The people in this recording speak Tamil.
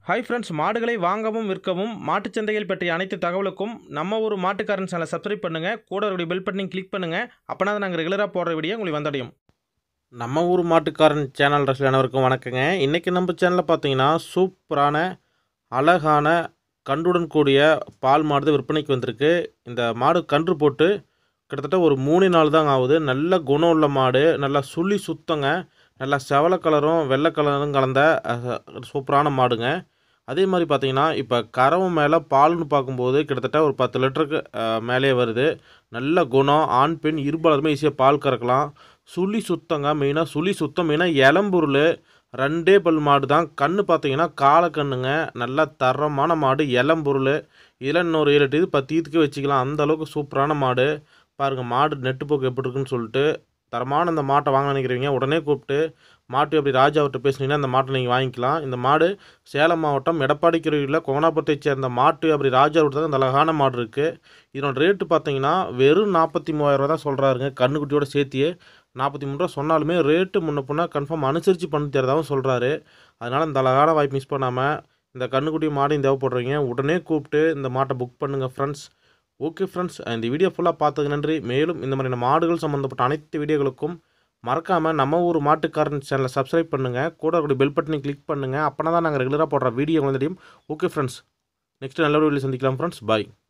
ஹாய் ஃப்ரெண்ட்ஸ் மாடுகளை வாங்கவும் விற்கவும் மாட்டுச் சந்தைகள் பற்றிய அனைத்து தகவலுக்கும் நம்ம ஒரு மாட்டுக்காரன் சேனலை சப்ஸ்கிரைப் பண்ணுங்கள் கூட ஒரு பெல் பட்டனையும் கிளிக் பண்ணுங்கள் அப்போனா தான் நாங்கள் ரெகுலராக போடுற வீடியோ உங்களுக்கு வந்தடையும் நம்ம ஊர் மாட்டுக்காரன் சேனல் ரசிகர் அனைவருக்கும் வணக்கங்க இன்றைக்கி நம்ம சேனலில் பார்த்தீங்கன்னா சூப்பரான அழகான கன்றுடன் கூடிய பால் மாடு விற்பனைக்கு வந்திருக்கு இந்த மாடு கன்று போட்டு கிட்டத்தட்ட ஒரு மூணு நாள் தான் ஆகுது நல்ல குணம் உள்ள மாடு நல்லா சுழி சுத்தங்க நல்லா செவல கலரும் வெள்ளை கலரும் கலந்த அஹ், சூப்பரான மாடுங்க அதே மாதிரி பார்த்தீங்கன்னா இப்போ கறவு மேலே பால்னு பார்க்கும்போது கிட்டத்தட்ட ஒரு பத்து லிட்டருக்கு அஹ், மேலே வருது நல்ல குணம் ஆண் பெண் இருபாலருமே ஈஸியாக பால் கறக்கலாம் சுழி சுத்தங்க மெயினாக சுழி சுத்தம் மெயினாக இளம்பொருள் ரெண்டே பல் மாடு தான் கண்ணு பார்த்தீங்கன்னா காலக்கண்ணுங்க நல்லா தரமான மாடு இளம்பொருள் இதில் இன்னொரு ஏழு எட்டு இது பத்து ஈத்துக்கு வச்சுக்கலாம் அந்த அளவுக்கு சூப்பரான மாடு பாருங்கள் மாடு நெட்டு போக்கு எப்படி இருக்குன்னு சொல்லிட்டு தரமான இந்த மாட்டை வாங்க நினைக்கிறீங்க உடனே கூப்பிட்டு மாட்டு அப்படி ராஜா அவர்கிட்ட பேசுனீங்கன்னா இந்த மாட்டை நீங்கள் வாங்கிக்கலாம் இந்த மாடு சேலம் மாவட்டம் எடப்பாடி கிருவியில் கொங்கனாபுரத்தை சேர்ந்த மாட்டு அப்படி ராஜா அவர்கிட்ட தான் இந்த அழகான மாடு இருக்குது இதனோட ரேட்டு பார்த்தீங்கன்னா வெறும் நாற்பத்தி மூவாயிரரூவா தான் சொல்கிறாருங்க கண்ணுக்குட்டியோட சேர்த்தியே நாற்பத்தி மூணு ரூபா சொன்னாலுமே ரேட்டு முன்ன பின்னா கன்ஃபார்ம் அனுசரித்து பண்ணி தரதாகவும் சொல்கிறாரு அதனால் இந்த அழகான வாய்ப்பு மிஸ் பண்ணாமல் இந்த கண்ணுக்குட்டி மாடையும் தேவைப்படுறீங்க உடனே கூப்பிட்டு இந்த மாட்டை புக் பண்ணுங்கள் ஃப்ரெண்ட்ஸ் ஓகே ஃப்ரெண்ட்ஸ் இந்த வீடியோ ஃபுல்லாக பார்த்ததுக்கு நன்றி மேலும் இந்த மாதிரியான மாடுகள் சம்மந்தப்பட்ட அனைத்து வீடியோகளுக்கும் மறக்காமல் நம்ம ஊர் மாட்டுக்காரன் சேனலை சப்ஸ்கிரைப் பண்ணுங்கள் கூட இருக்கக்கூடிய பெல் பட்டனை கிளிக் பண்ணுங்கள் அப்போனா தான் நாங்கள் ரெகுலராக போடுற வீடியோ வந்து தெரியும் ஓகே ஃப்ரெண்ட்ஸ் நெக்ஸ்ட் நல்ல வீடியோ சந்திக்கலாம் ஃப்ரெண்ட்ஸ் பாய்